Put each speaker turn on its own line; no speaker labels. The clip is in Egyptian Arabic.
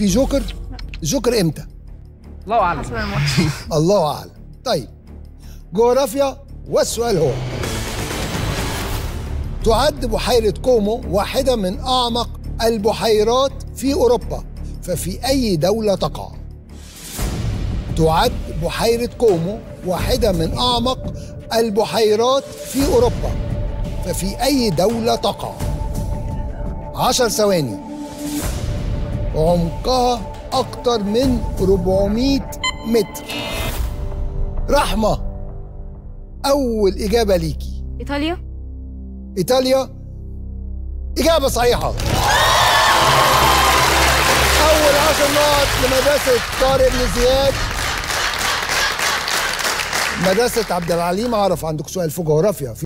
في جوكر جوكر امتى
الله اعلم
حسب الماتش
الله اعلم طيب جغرافيا والسؤال هو تعد بحيرة كومو واحدة من أعمق البحيرات في أوروبا ففي أي دولة تقع؟ تعد بحيرة كومو واحدة من أعمق البحيرات في أوروبا ففي أي دولة تقع؟ عشر ثواني عمقها أكتر من 400 متر رحمة أول إجابة ليكي
ايطاليا
إيطاليا إجابة صحيحة أول عشر نقط لمدرسة طارق بن زياد مدرسة عبد العليم أعرف عندك سؤال في جغرافيا